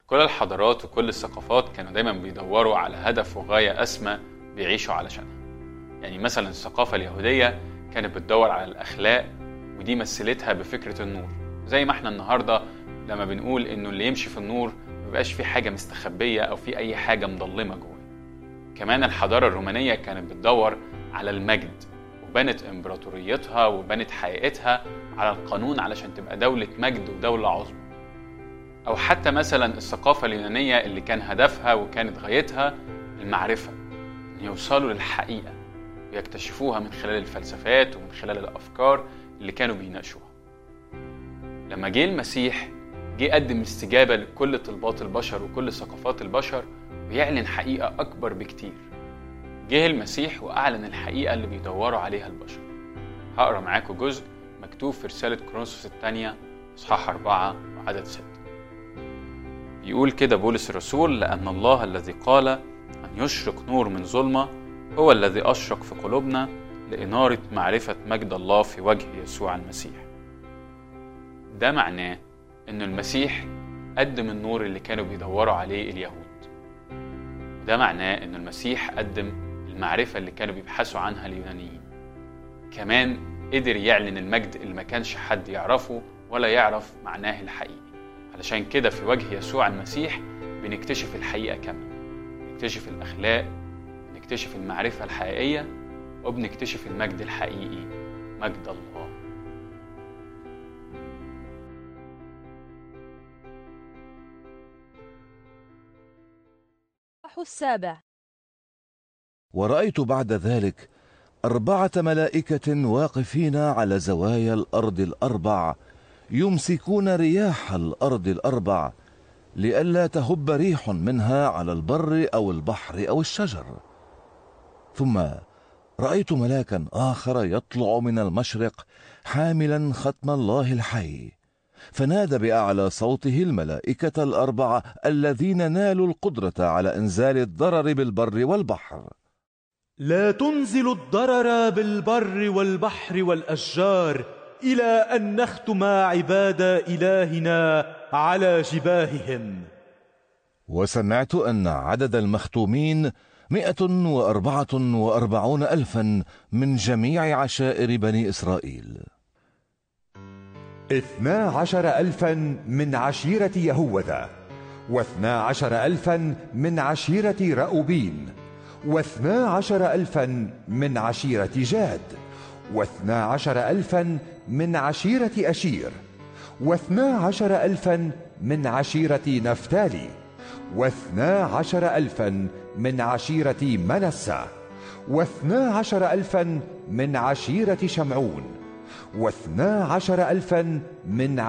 كل الحضارات وكل الثقافات كانوا دايما بيدوروا على هدف وغاية أسمى بيعيشوا علشانها يعني مثلا الثقافة اليهودية كانت بتدور على الأخلاق ودي مثلتها بفكرة النور زي ما احنا النهاردة لما بنقول إنه اللي يمشي في النور مبقاش في حاجة مستخبية أو في أي حاجة مضلمة جوه كمان الحضارة الرومانية كانت بتدور على المجد وبنت إمبراطوريتها وبنت حقيقتها على القانون علشان تبقى دولة مجد ودولة عظمى أو حتى مثلا الثقافة اليونانية اللي كان هدفها وكانت غايتها المعرفة إن يوصلوا للحقيقة ويكتشفوها من خلال الفلسفات ومن خلال الأفكار اللي كانوا بيناقشوها لما جه المسيح جه قدم استجابة لكل طلبات البشر وكل ثقافات البشر ويعلن حقيقة أكبر بكتير جه المسيح وأعلن الحقيقة اللي بيدوروا عليها البشر هقرا معاكم جزء مكتوب في رسالة كرونسوس الثانية إصحاح أربعة وعدد ستة بيقول كده بولس الرسول لأن الله الذي قال أن يشرق نور من ظلمة هو الذي أشرق في قلوبنا لإنارة معرفة مجد الله في وجه يسوع المسيح ده معناه إن المسيح قدم النور اللي كانوا بيدوروا عليه اليهود ده معناه إن المسيح قدم المعرفة اللي كانوا بيبحثوا عنها اليونانيين كمان قدر يعلن المجد اللي ما كانش حد يعرفه ولا يعرف معناه الحقيقي علشان كده في وجه يسوع المسيح بنكتشف الحقيقة كاملة بنكتشف الأخلاق بنكتشف المعرفة الحقيقية وبنكتشف المجد الحقيقي مجد الله السابع ورأيت بعد ذلك أربعة ملائكة واقفين على زوايا الأرض الأربع يمسكون رياح الأرض الأربع لئلا تهب ريح منها على البر أو البحر أو الشجر ثم رأيت ملاكا آخر يطلع من المشرق حاملا ختم الله الحي فنادى بأعلى صوته الملائكة الأربعة الذين نالوا القدرة على إنزال الضرر بالبر والبحر لا تنزل الضرر بالبر والبحر والأشجار إلى أن نختم عباد إلهنا على جباههم وسمعت أن عدد المختومين مئة وأربعة وأربعون ألفا من جميع عشائر بني إسرائيل اثنا عشر ألفا من عشيرة يهوذا واثنا عشر ألفا من عشيرة رأوبين واثنا عشر ألفا من عشيرة جاد واثنا عشر ألفا من عشيرة أشير واثنا عشر ألفا من عشيرة نفتالي واثنا عشر ألفا من عشيرة منسى واثنا عشر ألفا من عشيرة شمعون واثنا عشر ألفا من